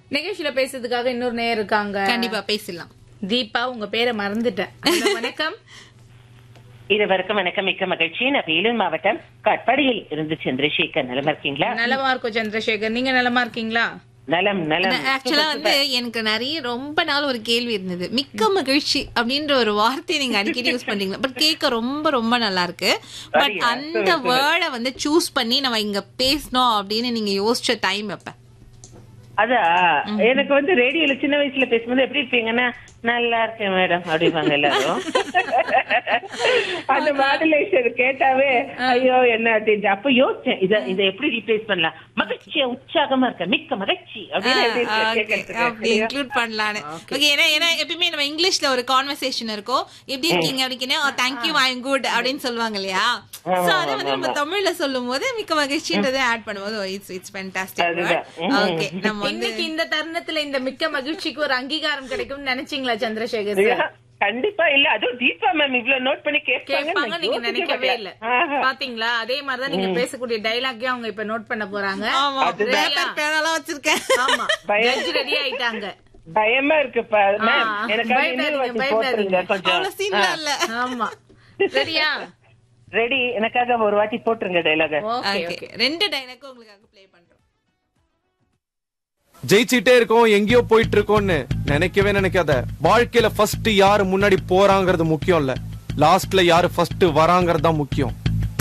நிகழ்ச்சியில பேசுறதுக்காக இன்னொரு நேரம் இருக்காங்க கண்டிப்பா பேசலாம் தீபா உங்க பேரை மறந்துட்டேன் ஹலோ, வணக்கம் இருவருக்கும் வணக்கம் மிக்க மகிழ்ச்சி நான் வேலூர் மாவட்டம் கட்பாடியில் இருந்து சந்திரசேகர் நலமா இருக்கீங்களா நலமா இருக்கோம் சந்திரசேகர் நீங்க நலமா இருக்கீங்களா நலம் நலம் ஆக்சுவலா வந்து எனக்கு நிறைய ரொம்ப நாள் ஒரு கேள்வி இருந்தது மிக்க மகிழ்ச்சி அப்படின்ற ஒரு வார்த்தையை நீங்க அடிக்கடி யூஸ் பண்றீங்க பட் கேட்க ரொம்ப ரொம்ப நல்லா இருக்கு பட் அப்படியா? அந்த வேர்டை வந்து சூஸ் பண்ணி நம்ம இங்க பேசணும் அப்படின்னு நீங்க யோசிச்ச டைம் எப்ப அதா எனக்கு வந்து ரேடியோல சின்ன வயசுல பேசும்போது எப்படி இருப்பீங்கன்னா நல்லா இருக்கேன் மேடம் அப்படிம்பாங்க எல்லாரும் அந்த மாடுலேஷன் கேட்டாவே ஐயோ என்ன அப்படின்ட்டு அப்ப யோசிச்சேன் இத இத எப்படி ரீப்ளேஸ் பண்ணலாம் மகிழ்ச்சியா உற்சாகமா இருக்க மிக்க மகிழ்ச்சி அப்படின்னு எப்படி இருக்கு அப்படி கேட்கறதுக்கு இன்க்ளூட் பண்ணலான்னு ஓகே ஏன்னா ஏன்னா எப்பயுமே நம்ம இங்கிலீஷ்ல ஒரு கான்வர்சேஷன் இருக்கும் எப்படி இருக்கீங்க அப்படின்னு தேங்க்யூ ஐ குட் அப்படின்னு சொல்லுவாங்க இல்லையா சோ அதை வந்து நம்ம தமிழ்ல சொல்லும் போது மிக்க மகிழ்ச்சின்றதை ஆட் பண்ணும்போது இட்ஸ் இட்ஸ் ஃபேண்டாஸ்டிக் அதுதான். ஓகே நம்ம வந்து இன்னைக்கு இந்த தருணத்துல இந்த மிக்க மகிழ்ச்சிக்கு ஒரு அங்கீகாரம் கிடைக்கும்னு நினைச்சீங்களா சந்திரசேகர் ஐயா, சார் கண்டிப்பா இல்ல அதுவும் தீபா மேம் இவ்வளவு நோட் பண்ணி கேட்பாங்க கேட்பாங்க நீங்க நினைக்கவே இல்ல பாத்தீங்களா அதே மாதிரிதான் நீங்க பேசக்கூடிய டைலாக்கே அவங்க இப்ப நோட் பண்ண போறாங்க ஆமா அதுதான். பேப்பர் பேனெல்லாம் வச்சிருக்கேன் ஆமா பயம். ஜட்ஜ் ரெடி ஆயிட்டாங்க பயமா இருக்குப்பா மேம் ஆ, எனக்கு பயப்படாதீங்க, இன்னொரு வாட்டி பயப்படாதீங்க. போட்டுருங்க கொஞ்சம் அவ்வளவு சீன்லாம் இல்ல ஆமா ரெடியா ரெடி எனக்காக ஒரு வாட்டி போட்டுருங்க டைலாக ஓகே Okay. ஓகே ரெண்டு டைலாக் உங்களுக்காக ப்ளே பண்றோம் ஜெயிச்சிட்டே இருக்கோம் எங்கேயோ போயிட்டு இருக்கோம்னு நினைக்கவே நினைக்காத வாழ்க்கையில ஃபர்ஸ்ட் யாரு முன்னாடி போறாங்கிறது முக்கியம் இல்ல லாஸ்ட்ல யாரு ஃபர்ஸ்ட் வராங்கிறது தான் முக்கியம்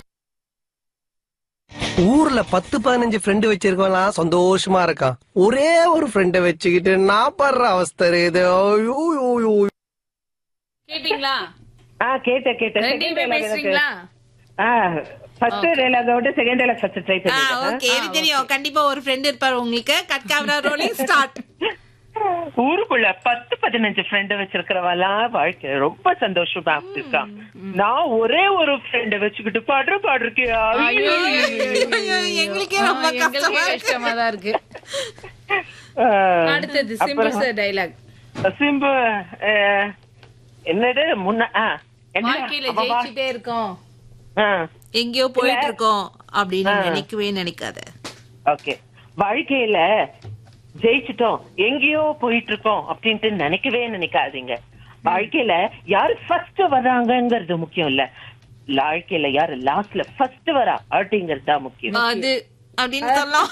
ஊர்ல பத்து பதினஞ்சு ஃப்ரெண்டு வச்சிருக்கவன்லாம் சந்தோஷமா இருக்கான் ஒரே ஒரு ஃப்ரெண்டை வச்சுக்கிட்டு நான் படுற அவஸ்தை இது ஐயோ, ஐயோ, ஐயோ. கேட்டீங்களா ஆ கேட்ட கேட்ட ரெண்டையுமே பேசுறீங்களா ஃபர்ஸ்ட் டைலாக விட செகண்ட் டைலாக் ஃபர்ஸ்ட் ட்ரை ஆ பண்ணுங்க ஓகே எனக்கு தெரியும் கண்டிப்பா ஒரு ஃப்ரெண்ட் இருப்பாரு உங்களுக்கு கட் கேமரா ரோலிங் ஸ்டார்ட் ஊருக்குள்ள பத்து பதினஞ்சு ஃப்ரெண்ட் வச்சிருக்கிறவெல்லாம் வாழ்க்கை ரொம்ப சந்தோஷமா இருக்கான் நான் ஒரே ஒரு ஃப்ரெண்ட வச்சுக்கிட்டு பாடுற பாடுறக்கியா எங்களுக்கே ரொம்ப ஆ, எங்களுக்கே கஷ்டமா இருக்கு கஷ்டமா தான் இருக்கு அடுத்தது சிம்பிள் சார் டைலாக் சிம்பு அஹ், என்னது முன்ன ஆ, என்ன? வாழ்க்கையில அவ வா- ஜெயிச்சுட்டே இருக்கோம் ஆ, எங்கேயோ போயிட்டு இருக்கோம் அப்படின்னு நினைக்கவே நினைக்காத ஓகே வாழ்க்கையில ஜெயிச்சிட்டோம் எங்கேயோ போயிட்டு இருக்கோம் அப்படின்ட்டு நினைக்கவே நினைக்காதீங்க வாழ்க்கையில யாரு ஃபர்ஸ்ட் வர்றாங்கங்கிறது முக்கியம் இல்ல வாழ்க்கையில யாரு லாஸ்ட்ல ஃபர்ஸ்ட் வரா அப்படிங்கிறது தான் முக்கியம் அது அப்படின்னு சொல்லலாம்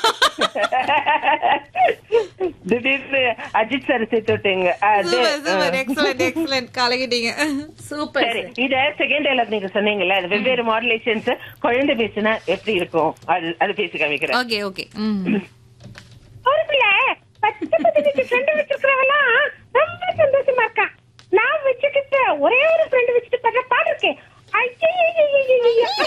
திடீர்னு அஜித் சார் சேர்த்து விட்டீங்க அது சூப்பர் சூப்பர் எக்ஸலன்ட் எக்ஸலன்ட் கலகிட்டீங்க சூப்பர் சரி இத செகண்ட் டைலாக் நீங்க சொன்னீங்கல்ல அது வெவ்வேறு மாடுலேஷன்ஸ் குழந்தை பேசினா எப்படி இருக்கும் அது அது பேசி காமிக்கிறேன் ஓகே ஓகே ம் ஊருக்குள்ள பத்து பதினஞ்சு ஃப்ரெண்ட் வச்சிருக்கிறவெல்லாம் ரொம்ப சந்தோஷமா இருக்கான் நான் வச்சுக்கிட்டு ஒரே ஒரு ஃப்ரெண்ட் வச்சுட்டு படுற பாடு இருக்கேன் ஐயோ